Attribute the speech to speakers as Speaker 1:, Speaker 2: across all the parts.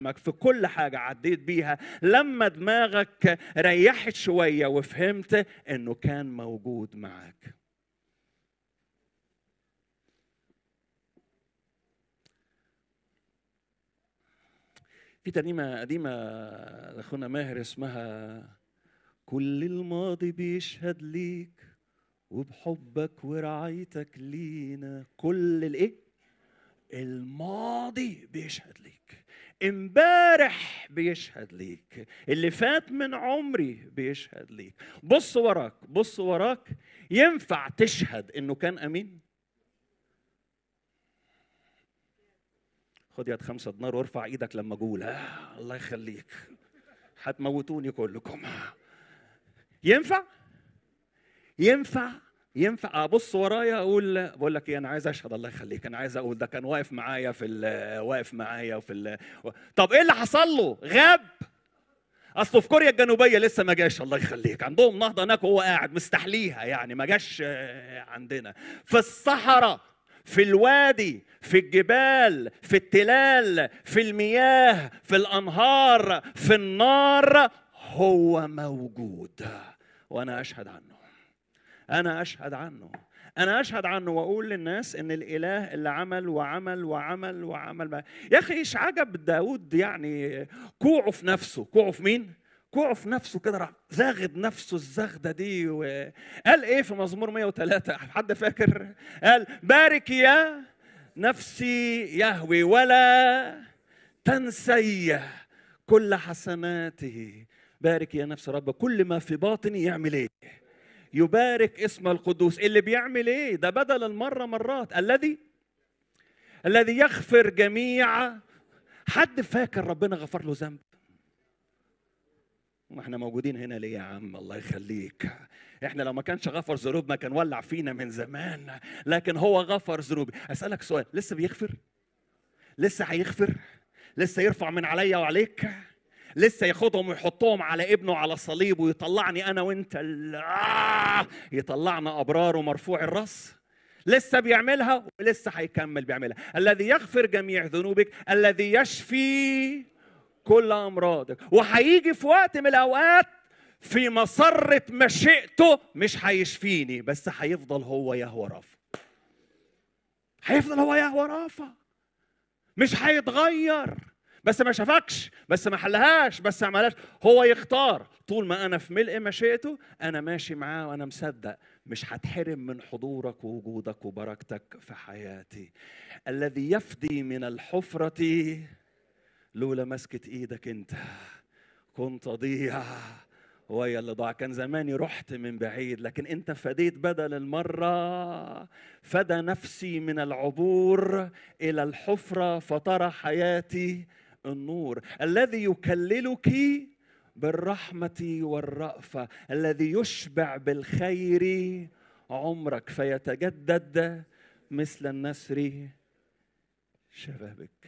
Speaker 1: في كل حاجة عديت بيها لما دماغك ريحت شوية وفهمت انه كان موجود معاك في ترنيمة قديمة لأخونا ماهر اسمها كل الماضي بيشهد ليك وبحبك ورعايتك لينا كل الايه الماضي بيشهد ليك امبارح بيشهد ليك اللي فات من عمري بيشهد ليك بص وراك بص وراك ينفع تشهد انه كان امين خد يد خمسة دينار وارفع ايدك لما اقول آه الله يخليك هتموتوني كلكم ينفع ينفع ينفع ابص ورايا اقول بقول لك ايه انا عايز اشهد الله يخليك انا عايز اقول ده كان واقف معايا في ال- واقف معايا في ال... طب ايه اللي حصل له غاب اصله في كوريا الجنوبيه لسه ما جاش الله يخليك عندهم نهضه هناك وهو قاعد مستحليها يعني ما جاش آه، عندنا في الصحراء في الوادي في الجبال في التلال في المياه في الانهار في النار هو موجود وانا اشهد عنه انا اشهد عنه انا اشهد عنه واقول للناس ان الاله اللي عمل وعمل وعمل وعمل ما. يا اخي ايش عجب داود يعني كوعه في نفسه كوعه في مين كوعه في نفسه كده راح زاغد نفسه الزغده دي وقال ايه في مزمور 103 حد فاكر قال بارك يا نفسي يهوي ولا تنسي كل حسناته بارك يا نفس رب كل ما في باطني يعمل ايه يبارك اسم القدوس اللي بيعمل ايه ده بدل المره مرات الذي الذي يغفر جميع حد فاكر ربنا غفر له ذنب ما احنا موجودين هنا ليه يا عم الله يخليك احنا لو ما كانش غفر ذنوبنا كان ولع فينا من زمان لكن هو غفر ذنوبي اسالك سؤال لسه بيغفر لسه هيغفر لسه يرفع من عليا وعليك لسه ياخدهم ويحطهم على ابنه على صليب ويطلعني انا وانت ال- آه! يطلعنا ابرار ومرفوع الراس لسه بيعملها ولسه هيكمل بيعملها الذي يغفر جميع ذنوبك الذي يشفي كل امراضك وهيجي في وقت من الاوقات في مسرة مشيئته مش هيشفيني بس هيفضل هو يهوى رافع هيفضل هو يهوى رافع مش هيتغير بس ما شافكش بس ما حلهاش بس ما عملهاش هو يختار طول ما انا في ملء مشيئته انا ماشي معاه وانا مصدق مش هتحرم من حضورك ووجودك وبركتك في حياتي الذي يفدي من الحفرة لولا مسكة ايدك انت كنت ضيع ويا اللي ضاع كان زماني رحت من بعيد لكن انت فديت بدل المرة فدى نفسي من العبور الى الحفرة فترى حياتي النور الذي يكللك بالرحمة والرأفة الذي يشبع بالخير عمرك فيتجدد مثل النسر شبابك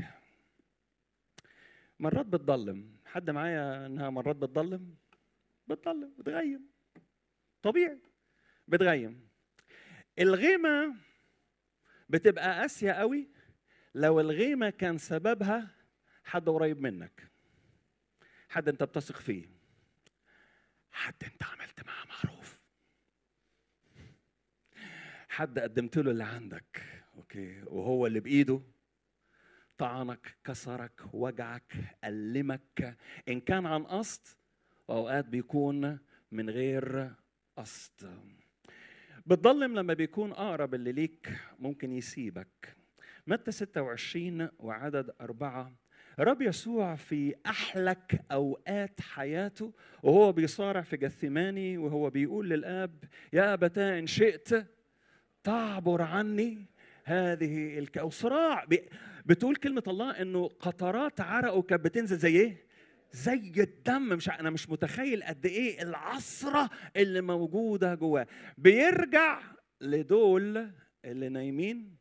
Speaker 1: مرات بتضلم حد معايا انها مرات بتضلم بتضلم بتغيم طبيعي بتغيم الغيمة بتبقى قاسية قوي لو الغيمة كان سببها حد قريب منك حد انت بتثق فيه حد انت عملت معاه معروف حد قدمت له اللي عندك اوكي وهو اللي بايده طعنك كسرك وجعك ألمك إن كان عن قصد وأوقات بيكون من غير قصد بتضلم لما بيكون أقرب اللي ليك ممكن يسيبك متى 26 وعدد أربعة رب يسوع في أحلك أوقات حياته وهو بيصارع في جثماني وهو بيقول للآب يا أبتاه إن شئت تعبر عني هذه الك... أو صراع ب... بتقول كلمة الله إنه قطرات عرقه كانت بتنزل زي إيه؟ زي الدم مش انا مش متخيل قد ايه العصره اللي موجوده جواه بيرجع لدول اللي نايمين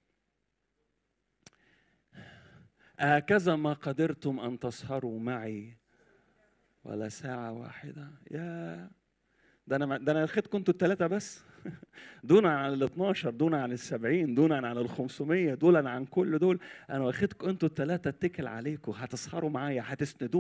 Speaker 1: هكذا ما قدرتم ان تسهروا معي ولا ساعه واحده يا ده انا ده انا واخدكم انتوا الثلاثه بس دونا عن ال 12 دونا عن ال 70 دونا عن ال 500 دولا عن كل دول انا واخدكم انتوا الثلاثه اتكل عليكم هتسهروا معايا هتسندوني